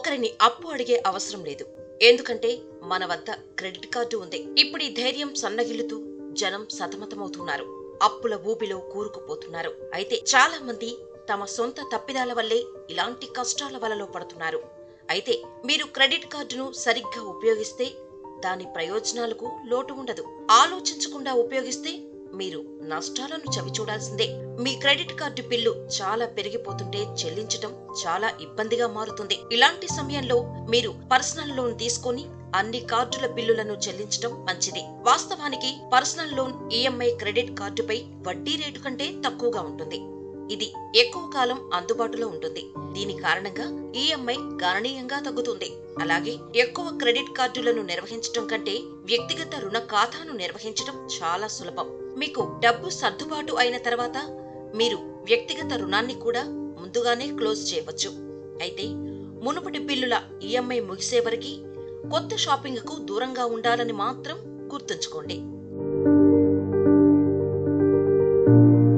ఒకరిని అప్పు అడిగే అవసరం లేదు ఎందుకంటే మన వద్ద క్రెడిట్ కార్డు ఉంది ఇప్పుడు ఈ ధైర్యం సన్నగిల్లుతూ జనం సతమతమవుతున్నారు అప్పుల ఊబిలో కూరుకుపోతున్నారు అయితే చాలా మంది తమ సొంత తప్పిదాల వల్లే ఇలాంటి కష్టాల వలలో పడుతున్నారు అయితే మీరు క్రెడిట్ కార్డును సరిగ్గా ఉపయోగిస్తే దాని ప్రయోజనాలకు లోటు ఉండదు ఆలోచించకుండా ఉపయోగిస్తే మీరు నష్టాలను చవిచూడాల్సిందే మీ క్రెడిట్ కార్డు బిల్లు చాలా పెరిగిపోతుంటే చెల్లించటం చాలా ఇబ్బందిగా మారుతుంది ఇలాంటి సమయంలో మీరు పర్సనల్ లోన్ తీసుకొని అన్ని కార్డుల బిల్లులను చెల్లించడం మంచిది వాస్తవానికి పర్సనల్ లోన్ ఈఎంఐ క్రెడిట్ కార్డుపై వడ్డీ రేటు కంటే తక్కువగా ఉంటుంది ఇది ఎక్కువ కాలం అందుబాటులో ఉంటుంది దీని కారణంగా ఈఎంఐ గణనీయంగా తగ్గుతుంది అలాగే ఎక్కువ క్రెడిట్ కార్డులను నిర్వహించడం కంటే వ్యక్తిగత రుణ ఖాతాను నిర్వహించడం చాలా సులభం మీకు డబ్బు సర్దుబాటు అయిన తర్వాత మీరు వ్యక్తిగత రుణాన్ని కూడా ముందుగానే క్లోజ్ చేయవచ్చు అయితే మునుపటి బిల్లుల ఈఎంఐ ముగిసే వరకు కొత్త షాపింగ్కు దూరంగా ఉండాలని మాత్రం గుర్తుంచుకోండి